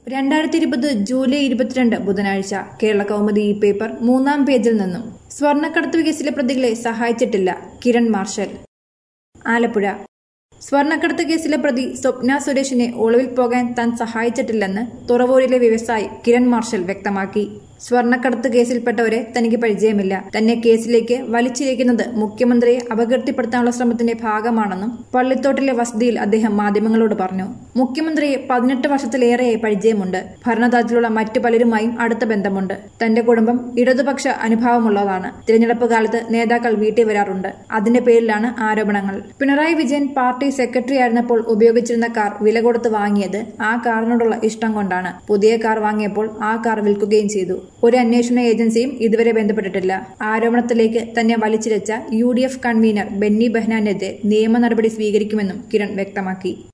രണ്ടായിരത്തി ഇരുപത് ജൂലൈ ഇരുപത്തിരണ്ട് ബുധനാഴ്ച കേരള കൗമുദി ഈ പേപ്പർ മൂന്നാം പേജിൽ നിന്നും സ്വർണ്ണക്കടത്ത് കേസിലെ പ്രതികളെ സഹായിച്ചിട്ടില്ല കിരൺ മാർഷൽ ആലപ്പുഴ സ്വർണ്ണക്കടത്ത് കേസിലെ പ്രതി സ്വപ്ന സുരേഷിനെ ഒളിവിൽ പോകാൻ താൻ സഹായിച്ചിട്ടില്ലെന്ന് തുറവൂരിലെ വ്യവസായി കിരൺ മാർഷൽ വ്യക്തമാക്കി സ്വർണ്ണക്കടത്ത് കേസിൽപ്പെട്ടവരെ തനിക്ക് പരിചയമില്ല തന്നെ കേസിലേക്ക് വലിച്ചിരിക്കുന്നത് മുഖ്യമന്ത്രിയെ അപകീർത്തിപ്പെടുത്താനുള്ള ശ്രമത്തിന്റെ ഭാഗമാണെന്നും പള്ളിത്തോട്ടിലെ വസതിയിൽ അദ്ദേഹം മാധ്യമങ്ങളോട് പറഞ്ഞു മുഖ്യമന്ത്രിയെ പതിനെട്ട് വർഷത്തിലേറെയായി പരിചയമുണ്ട് ഭരണതലത്തിലുള്ള മറ്റു പലരുമായും അടുത്ത ബന്ധമുണ്ട് തന്റെ കുടുംബം ഇടതുപക്ഷ അനുഭാവമുള്ളതാണ് തിരഞ്ഞെടുപ്പ് കാലത്ത് നേതാക്കൾ വീട്ടിൽ വരാറുണ്ട് അതിന്റെ പേരിലാണ് ആരോപണങ്ങൾ പിണറായി വിജയൻ പാർട്ടി സെക്രട്ടറി ആയിരുന്നപ്പോൾ ഉപയോഗിച്ചിരുന്ന കാർ വില കൊടുത്ത് വാങ്ങിയത് ആ കാറിനോടുള്ള ഇഷ്ടം കൊണ്ടാണ് പുതിയ കാർ വാങ്ങിയപ്പോൾ ആ കാർ വിൽക്കുകയും ചെയ്തു ഒരു അന്വേഷണ ഏജൻസിയും ഇതുവരെ ബന്ധപ്പെട്ടിട്ടില്ല ആരോപണത്തിലേക്ക് തന്നെ വലിച്ചിരച്ച U D F convenor Benny ബെഹ്നാനെതിരെ നിയമ നടപടി സ്വീകരിക്കുമെന്നും കിരൺ വ്യക്തമാക്കി